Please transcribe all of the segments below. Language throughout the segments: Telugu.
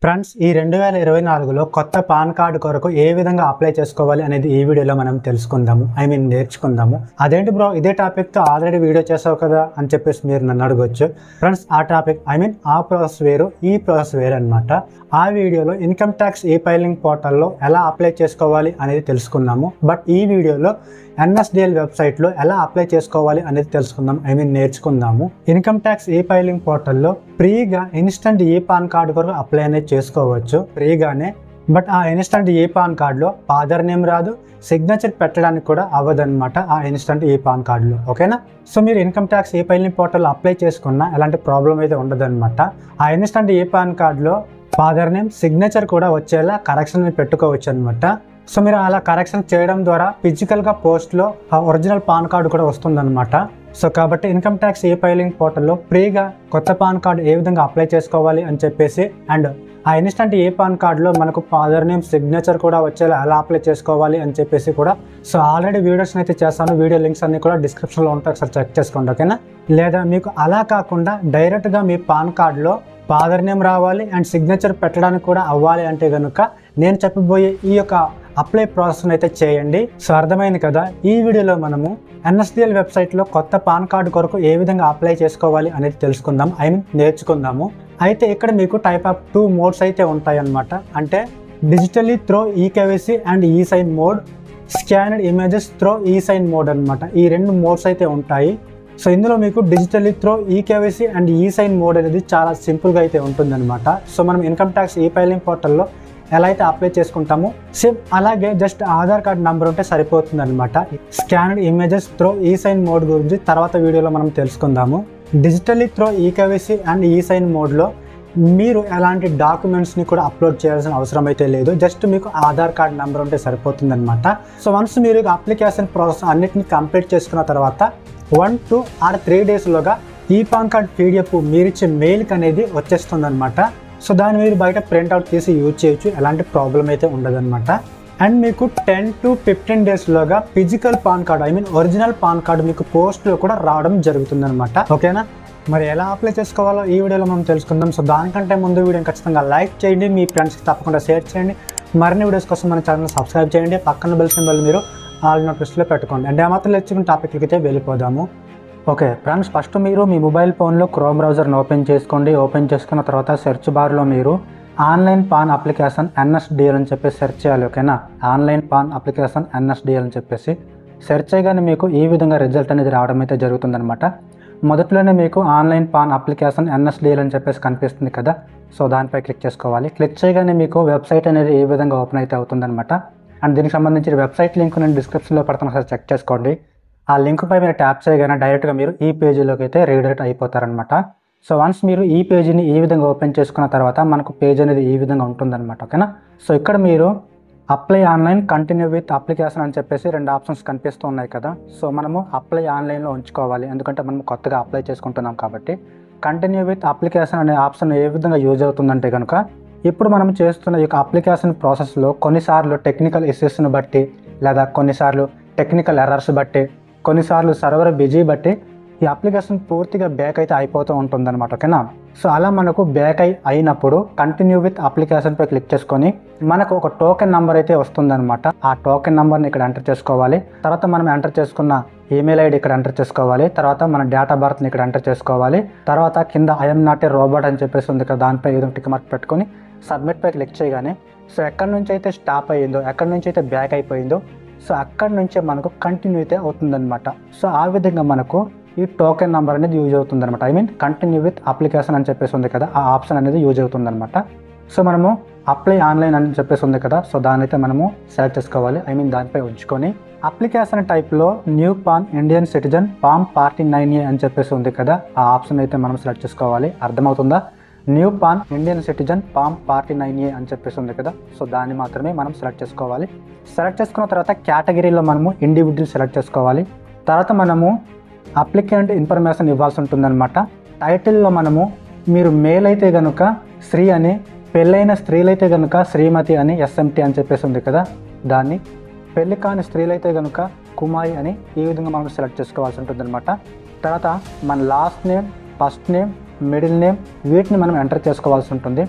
ఫ్రెండ్స్ ఈ రెండు వేల ఇరవై నాలుగులో కొత్త పాన్ కార్డు కొరకు ఏ విధంగా అప్లై చేసుకోవాలి అనేది ఈ వీడియోలో మనం తెలుసుకుందాము ఐ మీన్ నేర్చుకుందాము అదేంటి బ్రో ఇదే టాపిక్తో ఆల్రెడీ వీడియో చేసావు కదా అని చెప్పేసి మీరు నన్ను అడగొచ్చు ఫ్రెండ్స్ ఆ టాపిక్ ఐ మీన్ ఆ ప్రాసెస్ వేరు ఈ ప్రాసెస్ వేరు అనమాట ఆ వీడియోలో ఇన్కమ్ ట్యాక్స్ ఈ ఫైలింగ్ పోర్టల్లో ఎలా అప్లై చేసుకోవాలి అనేది తెలుసుకున్నాము బట్ ఈ వీడియోలో ఎన్ఎస్డిఎల్ వెబ్సైట్లో ఎలా అప్లై చేసుకోవాలి అనేది తెలుసుకుందాం ఐ మీన్ నేర్చుకుందాము ఇన్కమ్ ట్యాక్స్ ఈ ఫైలింగ్ పోర్టల్లో ఫ్రీగా ఇన్స్టంట్ ఈ పాన్ కార్డు కొరకు అప్లై అనేది చేసుకోవచ్చు ఫ్రీగానే బట్ ఆ ఇన్స్టంట్ ఈ పాన్ కార్డులో ఫాదర్ నేమ్ రాదు సిగ్నేచర్ పెట్టడానికి కూడా అవ్వదన్నమాట ఆ ఇన్స్టంట్ ఈ పాన్ కార్డులో ఓకేనా సో మీరు income tax e filing portal apply చేసుకున్నా ఎలాంటి ప్రాబ్లం అయితే ఉండదన్నమాట ఆ ఇన్స్టంట్ ఈ పాన్ కార్డులో ఫాదర్ నేమ్ సిగ్నేచర్ కూడా వచ్చేలా కరెక్షన్ పెట్టుకోవచ్చు అనమాట సో మీరు అలా కరెక్షన్ చేయడం ద్వారా ఫిజికల్గా పోస్ట్లో ఆ ఒరిజినల్ పాన్ కార్డు కూడా వస్తుందన్నమాట సో కాబట్టి ఇన్కమ్ ట్యాక్స్ ఈ ఫైలింగ్ పోర్టల్లో ఫ్రీగా కొత్త పాన్ కార్డు ఏ విధంగా అప్లై చేసుకోవాలి అని చెప్పేసి అండ్ ఆ ఇన్స్టంట్ ఏ పాన్ కార్డులో మనకు ఫాదర్ నేమ్ సిగ్నేచర్ కూడా వచ్చేలా ఎలా అప్లై చేసుకోవాలి అని చెప్పేసి కూడా సో ఆల్రెడీ వీడియోస్ అయితే చేస్తాను వీడియో లింక్స్ అన్ని కూడా డిస్క్రిప్షన్లో ఉంటాయి ఒకసారి చెక్ చేసుకోండి ఓకేనా లేదా మీకు అలా కాకుండా డైరెక్ట్గా మీ పాన్ కార్డులో ఫాదర్ నేమ్ రావాలి అండ్ సిగ్నేచర్ పెట్టడానికి కూడా అవ్వాలి అంటే కనుక నేను చెప్పబోయే ఈ యొక్క అప్లై ప్రాసెస్ అయితే చేయండి సో అర్థమైంది కదా ఈ వీడియోలో మనము ఎన్ఎస్డిఎల్ వెబ్సైట్లో కొత్త పాన్ కార్డు కొరకు ఏ విధంగా అప్లై చేసుకోవాలి అనేది తెలుసుకుందాం ఐ మీన్ నేర్చుకుందాము అయితే ఇక్కడ మీకు టైప్ ఆఫ్ టూ మోడ్స్ అయితే ఉంటాయి అన్నమాట అంటే digitally through e KYC and e sign mode scanned images through e sign mode అనమాట ఈ రెండు మోడ్స్ అయితే ఉంటాయి సో ఇందులో మీకు digitally through e KYC and e sign mode అనేది చాలా సింపుల్గా అయితే ఉంటుందన్నమాట సో మనం ఇన్కమ్ ట్యాక్స్ ఈ ఫైలింగ్ పోర్టల్లో ఎలా అయితే అప్లై చేసుకుంటామో సేమ్ అలాగే జస్ట్ ఆధార్ కార్డ్ నెంబర్ ఉంటే సరిపోతుంది అనమాట scanned images through e sign mode గురించి తర్వాత వీడియోలో మనం తెలుసుకుందాము digitally through e KYC and e sign మోడ్లో మీరు ఎలాంటి డాక్యుమెంట్స్ని కూడా అప్లోడ్ చేయాల్సిన అవసరం అయితే లేదు జస్ట్ మీకు ఆధార్ కార్డ్ నెంబర్ ఉంటే సరిపోతుంది అనమాట సో వన్స్ మీరు అప్లికేషన్ ప్రాసెస్ అన్నిటిని కంప్లీట్ చేసుకున్న తర్వాత వన్ టూ ఆర్ త్రీ డేస్లోగా ఈ పాన్ కార్డ్ పీడిఎఫ్ మీరిచ్చే మెయిల్కి అనేది వచ్చేస్తుంది అనమాట సో దాన్ని మీరు బయట ప్రింట్అవుట్ తీసి యూజ్ చేయొచ్చు ఎలాంటి ప్రాబ్లం అయితే ఉండదన్నమాట అండ్ మీకు టెన్ టు ఫిఫ్టీన్ డేస్లోగా physical PAN card I mean original PAN card మీకు పోస్ట్లో కూడా రావడం జరుగుతుంది అనమాట ఓకేనా మరి ఎలా అప్లై చేసుకోవాలో ఈ వీడియోలో మనం తెలుసుకుందాం సో దానికంటే ముందు వీడియోని ఖచ్చితంగా లైక్ చేయండి మీ ఫ్రెండ్స్కి తప్పకుండా షేర్ చేయండి మరిన్ని వీడియోస్ కోసం మన ఛానల్ సబ్స్క్రైబ్ చేయండి పక్కన బెల్ సింబల్ మీరు ఆల్ నోటిఫికేషన్లో పెట్టుకోండి అంటే ఆ మాత్రం తెచ్చుకున్న టాపిక్లకి అయితే వెళ్ళిపోదాము ఓకే ఫ్రెండ్స్ ఫస్ట్ మీరు మీ మొబైల్ ఫోన్లో క్రోమ్ బ్రౌజర్ని ఓపెన్ చేసుకోండి ఓపెన్ చేసుకున్న తర్వాత సెర్చ్ బార్లో మీరు ఆన్లైన్ పాన్ అప్లికేషన్ ఎన్ఎస్డిఎల్ అని చెప్పేసి సెర్చ్ చేయాలి ఓకేనా ఆన్లైన్ పాన్ అప్లికేషన్ ఎన్ఎస్డిఎల్ అని చెప్పేసి సెర్చ్ చేయగానే మీకు ఈ విధంగా రిజల్ట్ అనేది రావడం అయితే జరుగుతుందన్నమాట మొదట్లోనే మీకు ఆన్లైన్ పాన్ అప్లికేషన్ ఎన్ఎస్డిఎల్ అని చెప్పేసి కనిపిస్తుంది కదా సో దానిపై క్లిక్ చేసుకోవాలి క్లిక్ చేయగానే మీకు వెబ్సైట్ అనేది ఏ విధంగా ఓపెన్ అయితే అవుతుందన్నమాట అండ్ దీనికి సంబంధించిన వెబ్సైట్ లింక్ నేను డిస్క్రిప్షన్లో పెడతాను ఒకసారి చెక్ చేసుకోండి ఆ లింక్ పై మీరు ట్యాప్ చేయగానే డైరెక్ట్గా మీరు ఈ పేజీలోకి అయితే రీడైరెక్ట్ అయిపోతారనమాట సో వన్స్ మీరు ఈ పేజీని ఈ విధంగా ఓపెన్ చేసుకున్న తర్వాత మనకు పేజ్ అనేది ఈ విధంగా ఉంటుందన్నమాట ఓకేనా సో ఇక్కడ మీరు apply online continue with application అని చెప్పేసి రెండు ఆప్షన్స్ కనిపిస్తూ ఉన్నాయి కదా సో మనము అప్లై ఆన్లైన్లో ఉంచుకోవాలి ఎందుకంటే మనం కొత్తగా అప్లై చేసుకుంటున్నాం కాబట్టి కంటిన్యూ విత్ అప్లికేషన్ అనే ఆప్షన్ ఏ విధంగా యూజ్ అవుతుందంటే కనుక ఇప్పుడు మనం చేస్తున్న ఈ యొక్క అప్లికేషన్ ప్రాసెస్లో కొన్నిసార్లు టెక్నికల్ ఇష్యూస్ని బట్టి లేదా కొన్నిసార్లు టెక్నికల్ ఎర్రర్స్ బట్టి కొన్నిసార్లు సర్వర్ బిజీ బట్టి ఈ అప్లికేషన్ పూర్తిగా బ్యాక్ అయితే అయిపోతూ ఉంటుందన్నమాట ఓకేనా సో అలా మనకు బ్యాక్ అయి అయినప్పుడు కంటిన్యూ విత్ అప్లికేషన్ పై క్లిక్ చేసుకొని మనకు ఒక టోకెన్ నెంబర్ అయితే వస్తుందన్నమాట ఆ టోకెన్ నెంబర్ని ఇక్కడ ఎంటర్ చేసుకోవాలి తర్వాత మనం ఎంటర్ చేసుకున్న ఈమెయిల్ ఐడి ఇక్కడ ఎంటర్ చేసుకోవాలి తర్వాత మన డేట్ ఆఫ్ బర్త్ని ఇక్కడ ఎంటర్ చేసుకోవాలి తర్వాత కింద ఐఎమ్ నాట్ ఏ రోబోట్ అని చెప్పేసి ఉంది కదా దానిపై ఏదో టిక్ మార్క్ పెట్టుకొని సబ్మిట్ పై క్లిక్ చేయగానే సో ఎక్కడి నుంచి అయితే స్టాప్ అయ్యిందో ఎక్కడి నుంచి అయితే బ్యాక్ అయిపోయిందో సో అక్కడి నుంచే మనకు కంటిన్యూ అయితే అవుతుందన్నమాట సో ఆ విధంగా మనకు ఈ టోకెన్ నెంబర్ అనేది యూజ్ అవుతుంది అనమాట I mean continue with application అని చెప్పేసి ఉంది కదా ఆ ఆప్షన్ అనేది యూజ్ అవుతుంది అనమాట సో మనము అప్లై ఆన్లైన్ అని చెప్పేసి ఉంది కదా సో దాని అయితే మనము సెలెక్ట్ చేసుకోవాలి ఐ మీన్ దానిపై ఉంచుకొని అప్లికేషన్ టైప్లో new PAN Indian citizen form forty nine A అని చెప్పేసి ఉంది కదా ఆ ఆప్షన్ అయితే మనం సెలెక్ట్ చేసుకోవాలి అర్థమవుతుందా new PAN Indian citizen form forty nine A అని చెప్పేసి ఉంది కదా సో దాన్ని మాత్రమే మనం సెలెక్ట్ చేసుకోవాలి సెలెక్ట్ చేసుకున్న తర్వాత కేటగిరీలో మనము ఇండివిజువల్ సెలెక్ట్ చేసుకోవాలి తర్వాత మనము అప్లికెంట్ ఇన్ఫర్మేషన్ ఇవ్వాల్సి ఉంటుందన్నమాట టైటిల్లో మనము మీరు మేల్ అయితే కనుక స్త్రీ అని పెళ్ళైన స్త్రీలైతే కనుక శ్రీమతి అని ఎస్ఎంటి అని చెప్పేసి ఉంది కదా దాన్ని పెళ్లి కాని స్త్రీలైతే కనుక కుమారి అని ఈ విధంగా మనం సెలెక్ట్ చేసుకోవాల్సి ఉంటుందన్నమాట తర్వాత మన last name first name middle name వీటిని మనం ఎంటర్ చేసుకోవాల్సి ఉంటుంది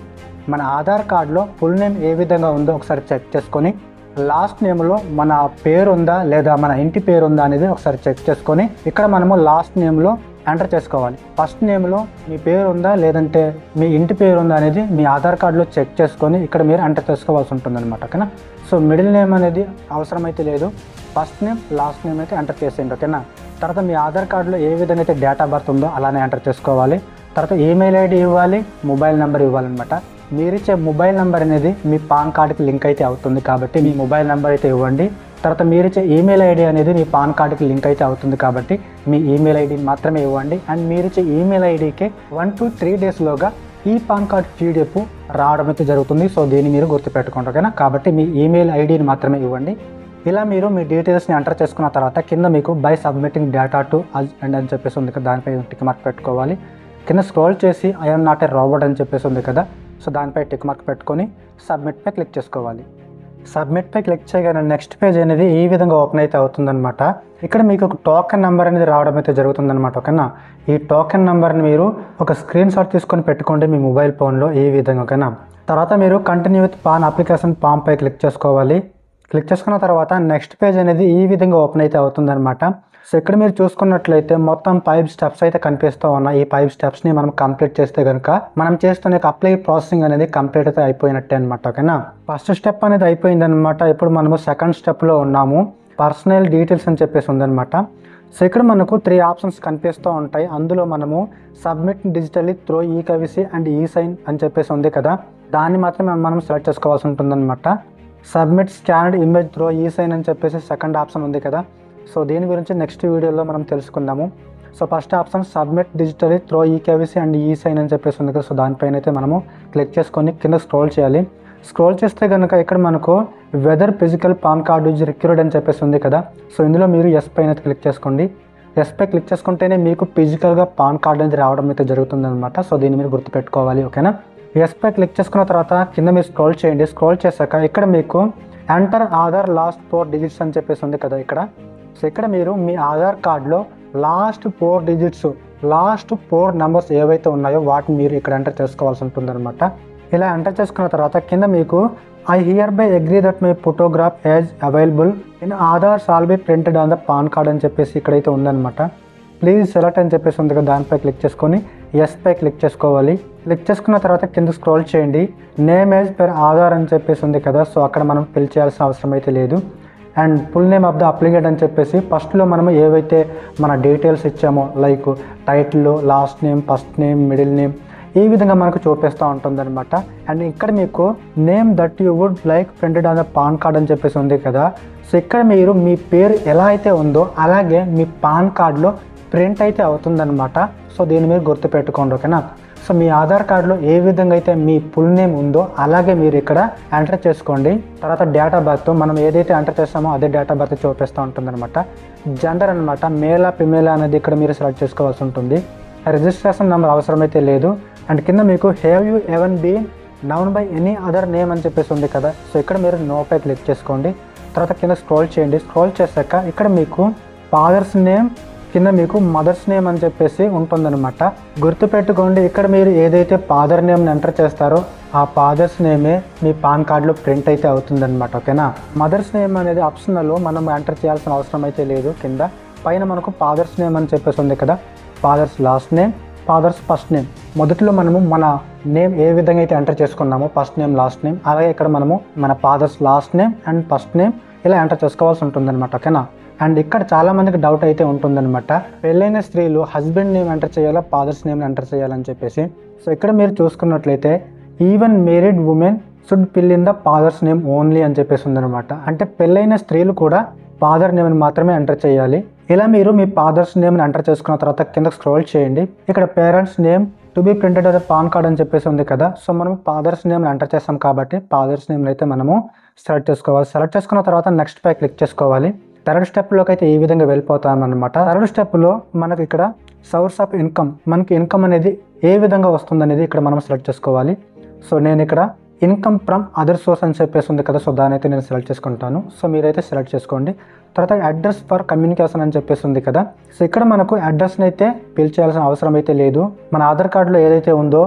మన ఆధార్ కార్డులో ఫుల్ నేమ్ ఏ విధంగా ఉందో ఒకసారి చెక్ చేసుకొని లాస్ట్ నేమ్లో మన పేరు ఉందా లేదా మన ఇంటి పేరు ఉందా అనేది ఒకసారి చెక్ చేసుకొని ఇక్కడ మనము లాస్ట్ నేమ్లో ఎంటర్ చేసుకోవాలి ఫస్ట్ నేమ్లో మీ పేరు ఉందా లేదంటే మీ ఇంటి పేరు ఉందా అనేది మీ ఆధార్ కార్డులో చెక్ చేసుకొని ఇక్కడ మీరు ఎంటర్ చేసుకోవాల్సి ఉంటుంది అనమాట ఓకేనా సో మిడిల్ నేమ్ అనేది అవసరమైతే లేదు ఫస్ట్ నేమ్ లాస్ట్ నేమ్ అయితే ఎంటర్ చేసేయండి ఓకేనా తర్వాత మీ ఆధార్ కార్డులో ఏ విధంగా అయితే డేట్ ఆఫ్ బర్త్ ఉందో అలానే ఎంటర్ చేసుకోవాలి తర్వాత ఈమెయిల్ ఐడి ఇవ్వాలి మొబైల్ నెంబర్ ఇవ్వాలన్నమాట మీరు ఇచ్చే మొబైల్ నెంబర్ అనేది మీ పాన్ కార్డుకి లింక్ అయితే అవుతుంది కాబట్టి మీ మొబైల్ నెంబర్ అయితే ఇవ్వండి తర్వాత మీరు ఇచ్చే ఈమెయిల్ ఐడి అనేది మీ పాన్ కార్డుకి లింక్ అయితే అవుతుంది కాబట్టి మీ ఈమెయిల్ ఐడిని మాత్రమే ఇవ్వండి అండ్ మీరు ఇచ్చే ఈమెయిల్ ఐడికి వన్ టు త్రీ డేస్లోగా ఈ పాన్ కార్డ్ పీడిఎఫ్ రావడం అయితే జరుగుతుంది సో దీన్ని మీరు గుర్తుపెట్టుకోండి ఓకేనా కాబట్టి మీ ఈమెయిల్ ఐడిని మాత్రమే ఇవ్వండి ఇలా మీరు మీ డీటెయిల్స్ని ఎంటర్ చేసుకున్న తర్వాత కింద మీకు by submitting data to and అని చెప్పేసి ఉంది కదా దానిపై టిక్ మార్క్ పెట్టుకోవాలి కింద స్క్రోల్ చేసి ఐఎమ్ నాట్ ఏ రోబోట్ అని చెప్పేసి ఉంది కదా సో దానిపై టిక్ మార్క్ పెట్టుకొని సబ్మిట్పై క్లిక్ చేసుకోవాలి సబ్మిట్పై క్లిక్ చేయగానే నెక్స్ట్ పేజ్ అనేది ఈ విధంగా ఓపెన్ అయితే అవుతుందన్నమాట ఇక్కడ మీకు ఒక టోకెన్ నెంబర్ అనేది రావడం అయితే జరుగుతుందన్నమాట ఓకేనా ఈ టోకెన్ నెంబర్ని మీరు ఒక స్క్రీన్ షాట్ తీసుకొని పెట్టుకోండి మీ మొబైల్ ఫోన్లో ఈ విధంగా ఓకేనా తర్వాత మీరు continue with PAN application form పై క్లిక్ చేసుకోవాలి క్లిక్ చేసుకున్న తర్వాత నెక్స్ట్ పేజ్ అనేది ఈ విధంగా ఓపెన్ అయితే అవుతుందన్నమాట సో ఇక్కడ మీరు చూసుకున్నట్లయితే మొత్తం ఫైవ్ స్టెప్స్ అయితే కనిపిస్తూ ఉన్నాయి ఈ ఫైవ్ స్టెప్స్ని మనం కంప్లీట్ చేస్తే కనుక మనం చేస్తున్న అప్లై ప్రాసెసింగ్ అనేది కంప్లీట్ అయితే అయిపోయినట్టే అనమాట ఓకేనా ఫస్ట్ స్టెప్ అనేది అయిపోయింది అనమాట ఇప్పుడు మనము సెకండ్ స్టెప్లో ఉన్నాము పర్సనల్ డీటెయిల్స్ అని చెప్పేసి ఉందన్నమాట సో ఇక్కడ మనకు త్రీ ఆప్షన్స్ కనిపిస్తూ ఉంటాయి అందులో మనము సబ్మిట్ డిజిటల్లీ త్రో ఈ కవిసి అండ్ ఈ సైన్ అని చెప్పేసి ఉంది కదా దాన్ని మాత్రమే మనం సెలెక్ట్ చేసుకోవాల్సి ఉంటుందన్నమాట submit scanned image through e sign అని చెప్పేసి సెకండ్ ఆప్షన్ ఉంది కదా సో దీని గురించి నెక్స్ట్ వీడియోలో మనం తెలుసుకుందాము so first option submit digitally through e KYC and e sign అని చెప్పేసి ఉంది కదా సో దానిపైన అయితే మనము క్లిక్ చేసుకొని కింద స్క్రోల్ చేయాలి స్క్రోల్ చేస్తే కనుక ఇక్కడ మనకు whether physical PAN card is required అని చెప్పేసి ఉంది కదా సో ఇందులో మీరు ఎస్ పైన అయితే క్లిక్ చేసుకోండి ఎస్ పై క్లిక్ చేసుకుంటేనే మీకు ఫిజికల్గా పాన్ కార్డ్ అనేది రావడం అయితే జరుగుతుంది అనమాట సో దీన్ని మీరు గుర్తుపెట్టుకోవాలి ఓకేనా ఎస్ పై క్లిక్ చేసుకున్న తర్వాత కింద మీరు స్క్రోల్ చేయండి స్క్రోల్ చేశాక ఇక్కడ మీకు enter Aadhaar last four digits అని చెప్పేసి ఉంది కదా ఇక్కడ సో ఇక్కడ మీరు మీ ఆధార్ కార్డులో last four digits last four numbers ఏవైతే ఉన్నాయో వాటిని మీరు ఇక్కడ ఎంటర్ చేసుకోవాల్సి ఉంటుందన్నమాట ఇలా ఎంటర్ చేసుకున్న తర్వాత కింద మీకు I hereby agree that my photograph as available in Aadhaar shall be printed on the PAN card అని చెప్పేసి ఇక్కడైతే ఉందన్నమాట ప్లీజ్ సెలెక్ట్ అని చెప్పేసి ఉంది కదా దానిపై క్లిక్ చేసుకొని ఎస్ పై క్లిక్ చేసుకోవాలి క్లిక్ చేసుకున్న తర్వాత కింద స్క్రోల్ చేయండి నేమ్ ఏజ్ పెర్ ఆధార్ అని చెప్పేసి ఉంది కదా సో అక్కడ మనం ఫిల్ చేయాల్సిన అవసరం అయితే లేదు and full name of the applicant అని చెప్పేసి ఫస్ట్లో మనం ఏవైతే మన డీటెయిల్స్ ఇచ్చామో like title last name first name middle name ఈ విధంగా మనకు చూపిస్తూ ఉంటుంది అనమాట అండ్ ఇక్కడ మీకు name that you would like printed on the PAN card అని చెప్పేసి ఉంది కదా సో ఇక్కడ మీరు మీ పేరు ఎలా అయితే ఉందో అలాగే మీ పాన్ కార్డ్లో ప్రింట్ అయితే అవుతుందన్నమాట సో దీన్ని మీరు గుర్తుపెట్టుకోండి ఓకేనా సో మీ ఆధార్ కార్డులో ఏ విధంగా అయితే మీ ఫుల్ నేమ్ ఉందో అలాగే మీరు ఇక్కడ ఎంటర్ చేసుకోండి తర్వాత డేట్ ఆఫ్ బర్త్ మనం ఏదైతే ఎంటర్ చేస్తామో అదే డేట్ ఆఫ్ బర్త్ చూపిస్తూ ఉంటుంది అనమాట జెండర్ అనమాట మేలా ఫిమేలా అనేది ఇక్కడ మీరు సెలెక్ట్ చేసుకోవాల్సి ఉంటుంది రిజిస్ట్రేషన్ నెంబర్ అవసరమైతే లేదు అండ్ కింద మీకు have you even been known by any other name అని చెప్పేసి ఉంది కదా సో ఇక్కడ మీరు నో పై క్లిక్ చేసుకోండి తర్వాత కింద స్క్రోల్ చేయండి స్క్రోల్ చేశాక ఇక్కడ మీకు ఫాదర్స్ నేమ్ కింద మీకు మదర్స్ నేమ్ అని చెప్పేసి ఉంటుందన్నమాట గుర్తుపెట్టుకోండి ఇక్కడ మీరు ఏదైతే ఫాదర్ నేమ్ని ఎంటర్ చేస్తారో ఆ ఫాదర్స్ నేమే మీ పాన్ కార్డులో ప్రింట్ అయితే అవుతుందన్నమాట ఓకేనా మదర్స్ నేమ్ అనేది ఆప్షనల్ మనం ఎంటర్ చేయాల్సిన అవసరం అయితే లేదు కింద పైన మనకు ఫాదర్స్ నేమ్ అని చెప్పేసి ఉంది కదా father's last name father's first name మొదట్లో మనము మన నేమ్ ఏ విధంగా అయితే ఎంటర్ చేసుకున్నామో ఫస్ట్ నేమ్ లాస్ట్ నేమ్ అలాగే ఇక్కడ మనము మన father's last name and first name ఇలా ఎంటర్ చేసుకోవాల్సి ఉంటుందన్నమాట ఓకేనా అండ్ ఇక్కడ చాలా మందికి డౌట్ అయితే ఉంటుందన్నమాట పెళ్ళైన స్త్రీలు హస్బెండ్ నేమ్ ఎంటర్ చేయాలా ఫాదర్స్ నేమ్ ఎంటర్ చేయాలని చెప్పేసి సో ఇక్కడ మీరు చూసుకున్నట్లయితే even married women should fill in the father's name only అని చెప్పేసి ఉందన్నమాట అంటే పెళ్ళైన స్త్రీలు కూడా ఫాదర్ నేమ్ని మాత్రమే ఎంటర్ చేయాలి ఇలా మీరు మీ ఫాదర్స్ నేమ్ని ఎంటర్ చేసుకున్న తర్వాత కింద స్క్రోల్ చేయండి ఇక్కడ parents name to be printed అదే పాన్ కార్డ్ అని చెప్పేసి ఉంది కదా సో మనం ఫాదర్స్ నేమ్ ఎంటర్ చేస్తాం కాబట్టి ఫాదర్స్ నేమ్ అయితే మనము సెలెక్ట్ చేసుకోవాలి సెలెక్ట్ చేసుకున్న తర్వాత నెక్స్ట్ పై క్లిక్ చేసుకోవాలి థర్డ్ స్టెప్లోకి అయితే ఈ విధంగా వెళ్ళిపోతాం అనమాట థర్డ్ స్టెప్లో మనకి ఇక్కడ సోర్స్ ఆఫ్ ఇన్కమ్ మనకి ఇన్కమ్ అనేది ఏ విధంగా వస్తుంది అనేది ఇక్కడ మనం సెలెక్ట్ చేసుకోవాలి సో నేను ఇక్కడ ఇన్కమ్ ఫ్రమ్ అదర్ సోర్స్ అని చెప్పేసి ఉంది కదా సో దాని అయితే నేను సెలెక్ట్ చేసుకుంటాను సో మీరైతే సెలెక్ట్ చేసుకోండి తర్వాత అడ్రస్ ఫర్ కమ్యూనికేషన్ అని చెప్పేసి ఉంది కదా సో ఇక్కడ మనకు అడ్రస్ని అయితే ఫిల్ చేయాల్సిన అవసరం అయితే లేదు మన ఆధార్ కార్డులో ఏదైతే ఉందో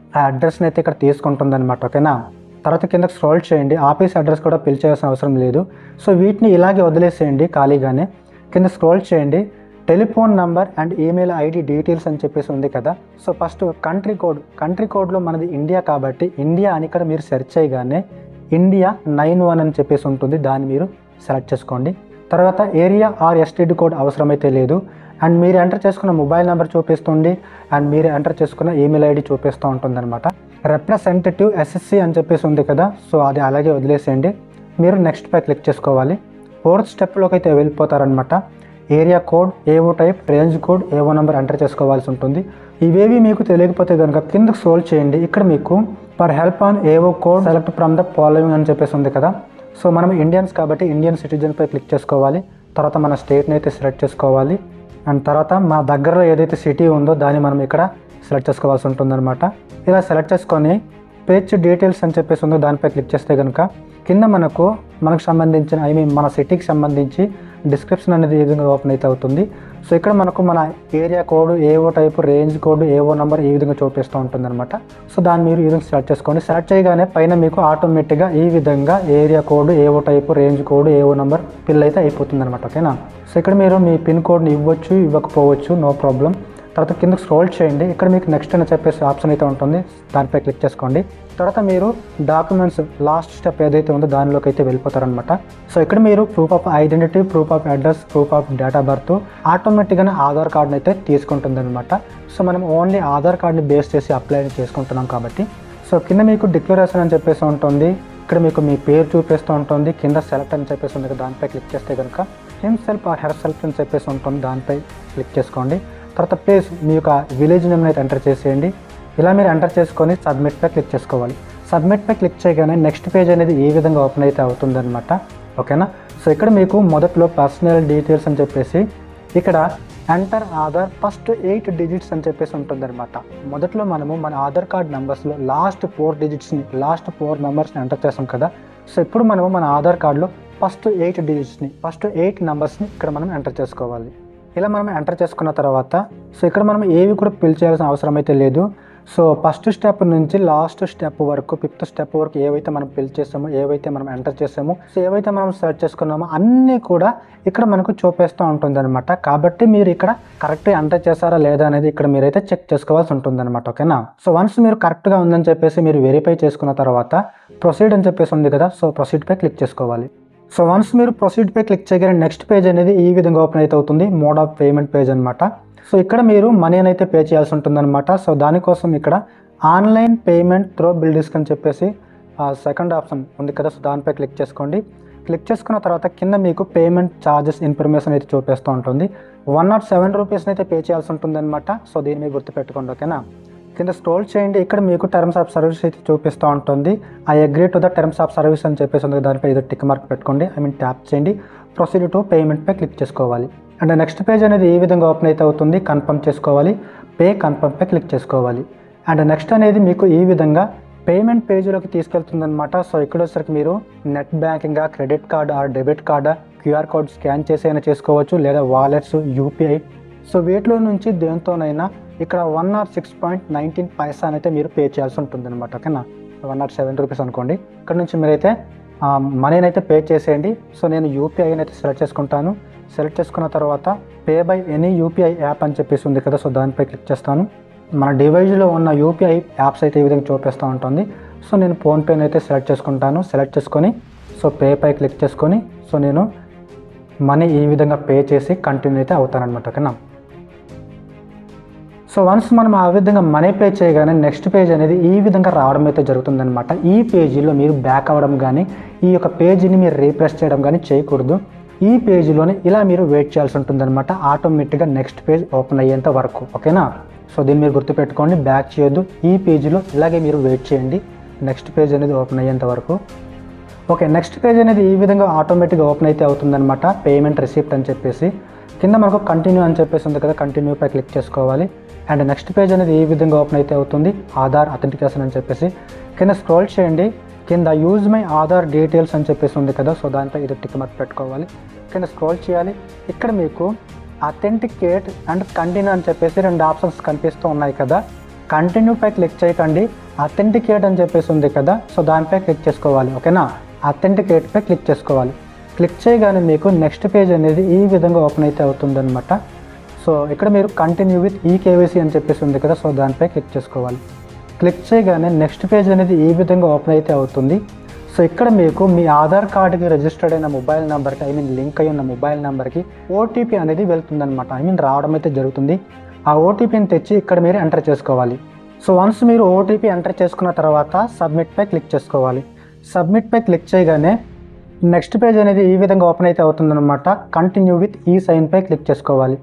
ఆ అడ్రస్ని అయితే ఇక్కడ తీసుకుంటుంది అనమాట ఓకేనా తర్వాత కింద స్క్రోల్ చేయండి ఆఫీస్ అడ్రస్ కూడా ఫిల్ చేయాల్సిన అవసరం లేదు సో వీటిని ఇలాగే వదిలేసేయండి ఖాళీగానే కింద స్క్రోల్ చేయండి telephone number and email ID details అని చెప్పేసి ఉంది కదా so first country code country కోడ్లో మనది ఇండియా కాబట్టి ఇండియా అని ఇక్కడ మీరు సెర్చ్ చేయగానే ఇండియా నైన్ వన్ అని చెప్పేసి ఉంటుంది దాన్ని మీరు సెలెక్ట్ చేసుకోండి తర్వాత ఏరియా ఆర్ ఎస్టీడీ కోడ్ అవసరమైతే లేదు అండ్ మీరు ఎంటర్ చేసుకున్న మొబైల్ నెంబర్ చూపిస్తుంది అండ్ మీరు ఎంటర్ చేసుకున్న ఈమెయిల్ ఐడి చూపిస్తూ ఉంటుంది అనమాట రిప్రజెంటేటివ్ ఎస్ఎస్సి అని చెప్పేసి ఉంది కదా సో అది అలాగే వదిలేసేయండి మీరు నెక్స్ట్ పై క్లిక్ చేసుకోవాలి ఫోర్త్ స్టెప్లోకి అయితే వెళ్ళిపోతారనమాట area code AO type range code AO number enter చేసుకోవాల్సి ఉంటుంది ఇవేవి మీకు తెలియకపోతే కనుక కిందకి సోల్వ్ చేయండి ఇక్కడ మీకు per help on AO code select from the following అని చెప్పేసి ఉంది కదా సో మనం ఇండియన్స్ కాబట్టి ఇండియన్ సిటిజన్ పై క్లిక్ చేసుకోవాలి తర్వాత మన స్టేట్ని అయితే సెలెక్ట్ చేసుకోవాలి అండ్ తర్వాత మా దగ్గరలో ఏదైతే సిటీ ఉందో దాన్ని మనం ఇక్కడ సెలెక్ట్ చేసుకోవాల్సి ఉంటుందన్నమాట ఇలా సెలెక్ట్ చేసుకొని పేజ్ డీటెయిల్స్ అని చెప్పేసి ఉందో దానిపై క్లిక్ చేస్తే కనుక కింద మనకు మనకు సంబంధించిన ఐ మీన్ మన సిటీకి సంబంధించి డిస్క్రిప్షన్ అనేది ఏ విధంగా ఓపెన్ అయితే అవుతుంది సో ఇక్కడ మనకు మన area code AO type range code AO number ఈ విధంగా చూపిస్తూ ఉంటుంది అనమాట సో దాన్ని మీరు ఈ విధంగా సెలెక్ట్ చేసుకోండి సెలెక్ట్ చేయగానే పైన మీకు ఆటోమేటిక్గా ఈ విధంగా area code AO type range code AO number fill అయితే అయిపోతుంది అనమాట ఓకేనా సో ఇక్కడ మీరు మీ పిన్ కోడ్ని ఇవ్వచ్చు ఇవ్వకపోవచ్చు నో ప్రాబ్లం తర్వాత కింద స్క్రోల్ చేయండి ఇక్కడ మీకు నెక్స్ట్ అని చెప్పేసి ఆప్షన్ అయితే ఉంటుంది దానిపై క్లిక్ చేసుకోండి తర్వాత మీరు డాక్యుమెంట్స్ లాస్ట్ స్టెప్ ఏదైతే ఉందో దానిలోకి అయితే వెళ్ళిపోతారనమాట సో ఇక్కడ మీరు proof of identity proof of address proof of date of birth ఆటోమేటిక్గానే ఆధార్ కార్డ్ని అయితే తీసుకుంటుంది అనమాట సో మనం ఓన్లీ ఆధార్ కార్డ్ని బేస్ చేసి అప్లై చేసుకుంటున్నాం కాబట్టి సో కింద మీకు డిక్లరేషన్ అని చెప్పేసి ఉంటుంది ఇక్కడ మీకు మీ పేరు చూపిస్తూ ఉంటుంది కింద సెలెక్ట్ అని చెప్పేసి ఉంది కదా, దానిపై క్లిక్ చేస్తే కనుక himself or herself అని చెప్పేసి ఉంటుంది దానిపై క్లిక్ చేసుకోండి తర్వాత ప్లేస్ మీ యొక్క విలేజ్ నేమ్ అయితే ఎంటర్ చేసేయండి ఇలా మీరు ఎంటర్ చేసుకొని సబ్మిట్పై క్లిక్ చేసుకోవాలి సబ్మిట్పై క్లిక్ చేయగానే నెక్స్ట్ పేజ్ అనేది ఈ విధంగా ఓపెన్ అయితే అవుతుందన్నమాట ఓకేనా సో ఇక్కడ మీకు మొదట్లో పర్సనల్ డీటెయిల్స్ అని చెప్పేసి ఇక్కడ enter Aadhaar first eight digits అని చెప్పేసి ఉంటుందన్నమాట మొదట్లో మనము మన ఆధార్ కార్డ్ నెంబర్స్లో లాస్ట్ ఫోర్ డిజిట్స్ని లాస్ట్ ఫోర్ నెంబర్స్ని ఎంటర్ చేస్తాం కదా సో ఇప్పుడు మనము మన ఆధార్ కార్డులో ఫస్ట్ ఎయిట్ డిజిట్స్ని ఫస్ట్ ఎయిట్ నెంబర్స్ని ఇక్కడ మనం ఎంటర్ చేసుకోవాలి ఇలా మనం ఎంటర్ చేసుకున్న తర్వాత సో ఇక్కడ మనం ఏవి కూడా ఫిల్ చేయాల్సిన అవసరం అయితే లేదు సో ఫస్ట్ స్టెప్ నుంచి లాస్ట్ స్టెప్ వరకు ఫిఫ్త్ స్టెప్ వరకు ఏవైతే మనం ఫిల్ చేసామో ఏవైతే మనం ఎంటర్ చేసామో సో ఏవైతే మనం సెర్చ్ చేసుకున్నామో అన్నీ కూడా ఇక్కడ మనకు చూపిస్తూ ఉంటుంది అనమాట కాబట్టి మీరు ఇక్కడ కరెక్ట్ ఎంటర్ చేశారా లేదా అనేది ఇక్కడ మీరైతే చెక్ చేసుకోవాల్సి ఉంటుంది అనమాట ఓకేనా సో వన్స్ మీరు కరెక్ట్గా ఉందని చెప్పేసి మీరు వెరిఫై చేసుకున్న తర్వాత ప్రొసీడ్ అని చెప్పేసి ఉంది కదా సో ప్రొసీడ్ పై క్లిక్ చేసుకోవాలి సో వన్స్ మీరు ప్రొసీడ్ పై క్లిక్ చేయగానే నెక్స్ట్ పేజ్ అనేది ఈ విధంగా ఓపెన్ అయితే అవుతుంది మోడ్ ఆఫ్ పేమెంట్ పేజ్ అనమాట సో ఇక్కడ మీరు మనీ అయితే పే చేయాల్సి ఉంటుందన్నమాట సో దానికోసం ఇక్కడ online payment through BillDesk అని చెప్పేసి సెకండ్ ఆప్షన్ ఉంది కదా సో దానిపై క్లిక్ చేసుకోండి క్లిక్ చేసుకున్న తర్వాత కింద మీకు పేమెంట్ ఛార్జెస్ ఇన్ఫర్మేషన్ అయితే చూపిస్తూ ఉంటుంది వన్ నాట్ సెవెన్ రూపీస్ని అయితే పే చేయాల్సి ఉంటుందన్నమాట సో దీన్ని మీరు గుర్తుపెట్టుకోండి ఓకేనా కింద స్క్రోల్ చేయండి ఇక్కడ మీకు టర్మ్స్ ఆఫ్ సర్వీస్ అయితే చూపిస్తూ ఉంటుంది I agree to the terms of service అని చెప్పేసి ఉంది దానిపై ఏదో టిక్ మార్క్ పెట్టుకోండి ఐ మీన్ ట్యాప్ చేయండి ప్రొసీడ్ టు పేమెంట్ పై క్లిక్ చేసుకోవాలి అండ్ నెక్స్ట్ పేజ్ అనేది ఈ విధంగా ఓపెన్ అయితే అవుతుంది కన్ఫర్మ్ చేసుకోవాలి పే కన్ఫర్మ్ పై క్లిక్ చేసుకోవాలి అండ్ నెక్స్ట్ అనేది మీకు ఈ విధంగా పేమెంట్ పేజీలోకి తీసుకెళ్తుందన్నమాట సో ఇక్కడ వచ్చేసరికి మీరు net banking credit card or debit card QR code scan చేసి అయినా చేసుకోవచ్చు లేదా వాలెట్స్ యూపీఐ సో వీటిలో నుంచి దేంతోనైనా ఇక్కడ one nought six point nineteen పైసా అయితే మీరు పే చేయాల్సి ఉంటుంది అనమాట ఓకేనా వన్ నాట్ సెవెన్ రూపీస్ అనుకోండి ఇక్కడ నుంచి మీరైతే మనీని అయితే పే చేసేయండి సో నేను యూపీఐని అయితే సెలెక్ట్ చేసుకుంటాను సెలెక్ట్ చేసుకున్న తర్వాత pay by any UPI app అని చెప్పేసి ఉంది కదా సో దానిపై క్లిక్ చేస్తాను మన డివైజ్లో ఉన్న యూపీఐ యాప్స్ అయితే ఈ విధంగా చూపిస్తూ ఉంటుంది సో నేను ఫోన్పేని అయితే సెలెక్ట్ చేసుకుంటాను సెలెక్ట్ చేసుకొని సో పే పై క్లిక్ చేసుకొని సో నేను మనీ ఈ విధంగా పే చేసి కంటిన్యూ అయితే అవుతానన్నమాట ఓకేనా సో వన్స్ మనం ఆ విధంగా మనీ పే చేయగానే నెక్స్ట్ పేజ్ అనేది ఈ విధంగా రావడం అయితే జరుగుతుందన్నమాట ఈ పేజీలో మీరు బ్యాక్ అవ్వడం కానీ ఈ యొక్క పేజీని మీరు రీప్రెస్ చేయడం కానీ చేయకూడదు ఈ పేజీలోనే ఇలా మీరు వెయిట్ చేయాల్సి ఉంటుందన్నమాట ఆటోమేటిక్గా నెక్స్ట్ పేజ్ ఓపెన్ అయ్యేంత వరకు ఓకేనా సో దీన్ని మీరు గుర్తుపెట్టుకోండి బ్యాక్ చేయొద్దు ఈ పేజీలో ఇలాగే మీరు వెయిట్ చేయండి నెక్స్ట్ పేజ్ అనేది ఓపెన్ అయ్యేంత వరకు ఓకే నెక్స్ట్ పేజ్ అనేది ఈ విధంగా ఆటోమేటిక్గా ఓపెన్ అయితే అవుతుందన్నమాట పేమెంట్ రిసిప్ట్ అని చెప్పేసి కింద మనకు కంటిన్యూ అని చెప్పేసి ఉంది కదా కంటిన్యూ పై క్లిక్ చేసుకోవాలి అండ్ నెక్స్ట్ పేజ్ అనేది ఈ విధంగా ఓపెన్ అయితే అవుతుంది ఆధార్ అథెంటికేషన్ అని చెప్పేసి కింద స్క్రోల్ చేయండి కింద యూజ్ మై ఆధార్ డీటెయిల్స్ అని చెప్పేసి ఉంది కదా సో దానిపై ఇది టిక్ మార్క్ పెట్టుకోవాలి కింద స్క్రోల్ చేయాలి ఇక్కడ మీకు అథెంటికేట్ అండ్ కంటిన్యూ అని చెప్పేసి రెండు ఆప్షన్స్ కనిపిస్తూ ఉన్నాయి కదా కంటిన్యూ పై క్లిక్ చేయకండి అథెంటికేట్ అని చెప్పేసి ఉంది కదా సో దానిపై క్లిక్ చేసుకోవాలి ఓకేనా అథెంటికేట్ పై క్లిక్ చేసుకోవాలి క్లిక్ చేయగానే మీకు నెక్స్ట్ పేజ్ అనేది ఈ విధంగా ఓపెన్ అయితే అవుతుందన్నమాట సో ఇక్కడ మీరు కంటిన్యూ విత్ ఈ కేవైసీ అని చెప్పేసి ఉంది కదా సో దానిపై క్లిక్ చేసుకోవాలి క్లిక్ చేయగానే నెక్స్ట్ పేజ్ అనేది ఈ విధంగా ఓపెన్ అయితే అవుతుంది సో ఇక్కడ మీకు మీ ఆధార్ కార్డుకి రిజిస్టర్డ్ అయిన మొబైల్ నెంబర్కి ఐ మీన్ లింక్ అయి ఉన్న మొబైల్ నెంబర్కి ఓటీపీ అనేది వెళ్తుందన్నమాట ఐ మీన్ రావడం అయితే జరుగుతుంది ఆ ఓటీపీని తెచ్చి ఇక్కడ మీరు ఎంటర్ చేసుకోవాలి సో వన్స్ మీరు ఓటీపీ ఎంటర్ చేసుకున్న తర్వాత సబ్మిట్ పై క్లిక్ చేసుకోవాలి సబ్మిట్ పై క్లిక్ చేయగానే నెక్స్ట్ పేజ్ అనేది ఈ విధంగా ఓపెన్ అయితే అవుతుందన్నమాట కంటిన్యూ విత్ ఈ సైన్ పై క్లిక్ చేసుకోవాలి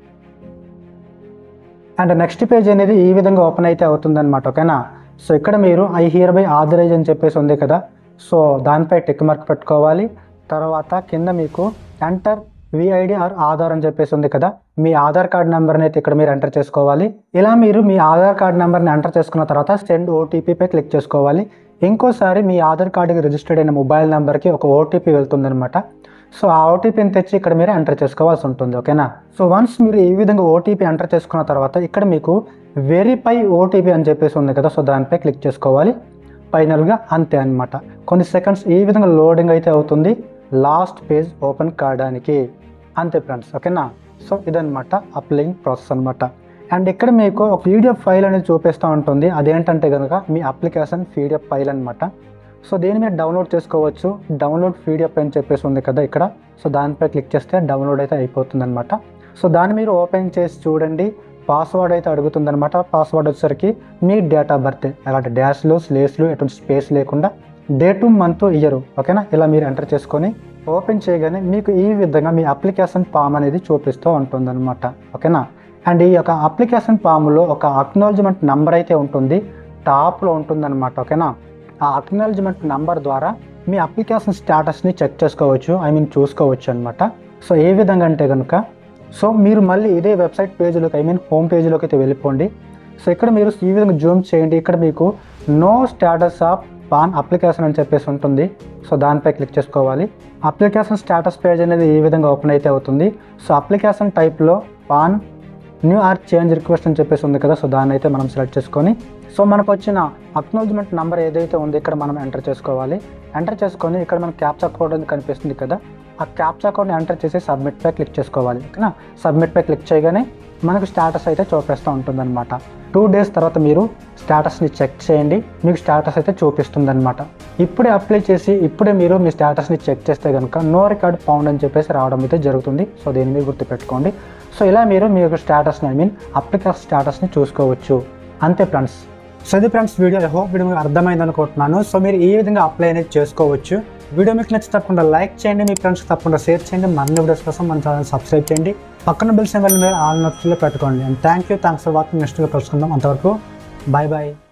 అండ్ నెక్స్ట్ పేజ్ అనేది ఈ విధంగా ఓపెన్ అయితే అవుతుందన్నమాట ఓకేనా సో ఇక్కడ మీరు ఐ హియర్ బై ఆథరైజ్ అని చెప్పేసి ఉంది కదా సో దానిపై టిక్ మార్క్ పెట్టుకోవాలి తర్వాత కింద మీకు ఎంటర్ విఐడి ఆర్ ఆధార్ అని చెప్పేసి ఉంది కదా మీ ఆధార్ కార్డ్ నెంబర్ని అయితే ఇక్కడ మీరు ఎంటర్ చేసుకోవాలి ఇలా మీరు మీ ఆధార్ కార్డ్ నెంబర్ని ఎంటర్ చేసుకున్న తర్వాత సెండ్ ఓటీపీపై క్లిక్ చేసుకోవాలి ఇంకోసారి మీ ఆధార్ కార్డుకి రిజిస్టర్డ్ అయిన మొబైల్ నెంబర్కి ఒక ఓటీపీ వెళ్తుందనమాట సో ఆ ఓటీపీని తెచ్చి ఇక్కడ మీరు ఎంటర్ చేసుకోవాల్సి ఉంటుంది ఓకేనా సో వన్స్ మీరు ఈ విధంగా ఓటీపీ ఎంటర్ చేసుకున్న తర్వాత ఇక్కడ మీకు వెరిఫై ఓటీపీ అని చెప్పేసి ఉంది కదా సో దానిపై క్లిక్ చేసుకోవాలి ఫైనల్గా అంతే అనమాట కొన్ని సెకండ్స్ ఈ విధంగా లోడింగ్ అయితే అవుతుంది లాస్ట్ పేజ్ ఓపెన్ కావడానికి అంతే ఫ్రెండ్స్ ఓకేనా సో ఇదనమాట అప్లయింగ్ ప్రాసెస్ అనమాట అండ్ ఇక్కడ మీకు ఒక పీడిఎఫ్ ఫైల్ అనేది చూపిస్తూ ఉంటుంది అదేంటంటే కనుక మీ అప్లికేషన్ పీడిఎఫ్ ఫైల్ అనమాట సో దీన్ని మీరు డౌన్లోడ్ చేసుకోవచ్చు డౌన్లోడ్ పీడిఎఫ్ అని చెప్పేసి ఉంది కదా ఇక్కడ సో దానిపై క్లిక్ చేస్తే డౌన్లోడ్ అయితే అయిపోతుంది అనమాట సో దాన్ని మీరు ఓపెన్ చేసి చూడండి పాస్వర్డ్ అయితే అడుగుతుందన్నమాట పాస్వర్డ్ వచ్చేసరికి మీ డేట్ ఆఫ్ బర్త్ అలాంటి డాష్లు స్లేస్లు ఎటువంటి స్పేస్ లేకుండా డేటు మంత్ ఇయర్ ఓకేనా ఇలా మీరు ఎంటర్ చేసుకొని ఓపెన్ చేయగానే మీకు ఈ విధంగా మీ అప్లికేషన్ ఫామ్ అనేది చూపిస్తూ ఉంటుందన్నమాట ఓకేనా అండ్ ఈ యొక్క అప్లికేషన్ ఫామ్లో ఒక అక్నాలజ్మెంట్ నెంబర్ అయితే ఉంటుంది టాప్లో ఉంటుందన్నమాట ఓకేనా ఆ అక్నాలజ్మెంట్ నెంబర్ ద్వారా మీ అప్లికేషన్ స్టేటస్ని చెక్ చేసుకోవచ్చు ఐ మీన్ చూసుకోవచ్చు అనమాట సో ఏ విధంగా అంటే కనుక సో మీరు మళ్ళీ ఇదే వెబ్సైట్ పేజ్లోకి ఐ మీన్ హోమ్ పేజ్లోకి అయితే వెళ్ళిపోండి సో ఇక్కడ మీరు ఈ విధంగా జూమ్ చేయండి ఇక్కడ మీకు know status of PAN application అని చెప్పేసి ఉంటుంది సో దానిపై క్లిక్ చేసుకోవాలి అప్లికేషన్ స్టేటస్ పేజ్ అనేది ఈ విధంగా ఓపెన్ అయితే అవుతుంది సో అప్లికేషన్ టైప్లో PAN new or change request అని చెప్పేసి ఉంది కదా సో దాన్ని అయితే మనం సెలెక్ట్ చేసుకొని సో మనకు వచ్చిన అక్నాలజ్మెంట్ నెంబర్ ఏదైతే ఉందో ఇక్కడ మనం ఎంటర్ చేసుకోవాలి ఎంటర్ చేసుకొని ఇక్కడ మనకు క్యాప్చా కోడ్ అని కనిపిస్తుంది కదా ఆ క్యాప్చా కోడ్ని ఎంటర్ చేసి సబ్మిట్ పై క్లిక్ చేసుకోవాలి ఓకేనా సబ్మిట్ పై క్లిక్ చేయగానే మనకు స్టేటస్ అయితే చూపిస్తూ ఉంటుందన్నమాట టూ డేస్ తర్వాత మీరు స్టేటస్ని చెక్ చేయండి మీకు స్టేటస్ అయితే చూపిస్తుందన్నమాట ఇప్పుడే అప్లై చేసి ఇప్పుడే మీరు మీ స్టేటస్ని చెక్ చేస్తే కనుక నో రికార్డ్ ఫౌండ్ అని చెప్పేసి రావడం అయితే జరుగుతుంది సో దీన్ని మీరు గుర్తుపెట్టుకోండి సో ఇలా మీరు మీ యొక్క స్టేటస్ని ఐ మీన్ అప్లికేషన్ స్టేటస్ని చూసుకోవచ్చు అంతే ఫ్రెండ్స్ సో ఇది friends video I hope video మీకు అర్థమైంది అనుకుంటున్నాను సో మీరు ఈ విధంగా అప్లై అనేది చేసుకోవచ్చు వీడియో మీకు నచ్చి తప్పకుండా లైక్ చేయండి మీ ఫ్రెండ్స్ తప్పకుండా షేర్ చేయండి మరిన్ని వీడియోస్ కోసం మన ఛానల్ సబ్స్క్రైబ్ చేయండి పక్కన బిల్ సింబల్ మీరు ఆల్ నోట్స్లో పెట్టుకోండి and thank you thanks for watching next కలుసుకుందాం అంతవరకు బాయ్ బాయ్